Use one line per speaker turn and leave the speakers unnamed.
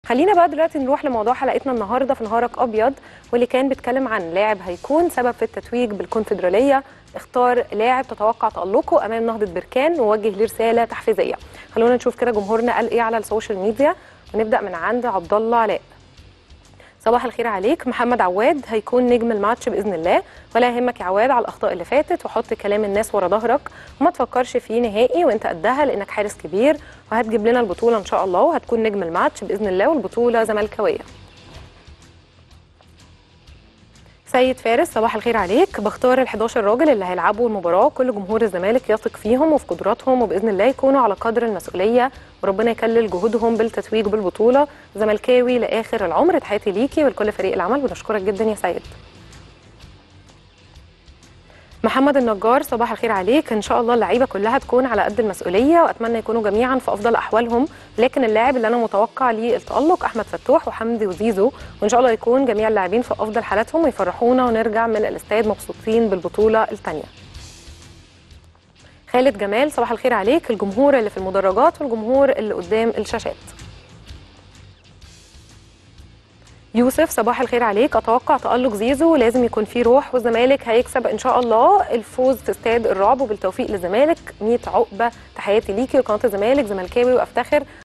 خلينا بقى دلوقتي نروح لموضوع حلقتنا النهارده في نهارك ابيض واللي كان بيتكلم عن لاعب هيكون سبب في التتويج بالكونفدراليه اختار لاعب تتوقع تالقه امام نهضه بركان ووجه ليه رساله تحفيزيه خلونا نشوف كده جمهورنا قال ايه على السوشيال ميديا ونبدا من عند عبد الله علاء صباح الخير عليك محمد عواد هيكون نجم الماتش باذن الله ولا يهمك يا عواد على الاخطاء اللي فاتت وحط كلام الناس ورا ظهرك وما تفكرش فيه نهائي وانت قدها لانك حارس كبير وهتجيب لنا البطوله ان شاء الله وهتكون نجم الماتش باذن الله والبطوله زملكاويه سيد فارس صباح الخير عليك بختار ال 11 راجل اللي هيلعبوا المباراه كل جمهور الزمالك يثق فيهم وفي قدراتهم وباذن الله يكونوا على قدر المسؤوليه وربنا يكلل جهودهم بالتتويج بالبطوله زملكاوي لاخر العمر تحياتي ليكي ولكل فريق العمل بنشكرك جدا يا سيد محمد النجار صباح الخير عليك ان شاء الله اللعيبه كلها تكون على قد المسؤوليه واتمنى يكونوا جميعا في افضل احوالهم لكن اللاعب اللي انا متوقع ليه التالق احمد فتوح وحمدي وزيزو وان شاء الله يكون جميع اللاعبين في افضل حالاتهم ويفرحونا ونرجع من الاستاد مبسوطين بالبطوله الثانيه خالد جمال صباح الخير عليك الجمهور اللي في المدرجات والجمهور اللي قدام الشاشات يوسف صباح الخير عليك اتوقع تالق زيزو لازم يكون فيه روح والزمالك هيكسب ان شاء الله الفوز في استاد الرعب وبالتوفيق للزمالك 100 عقبه تحياتي ليكي وقناه الزمالك زملكاوي وافتخر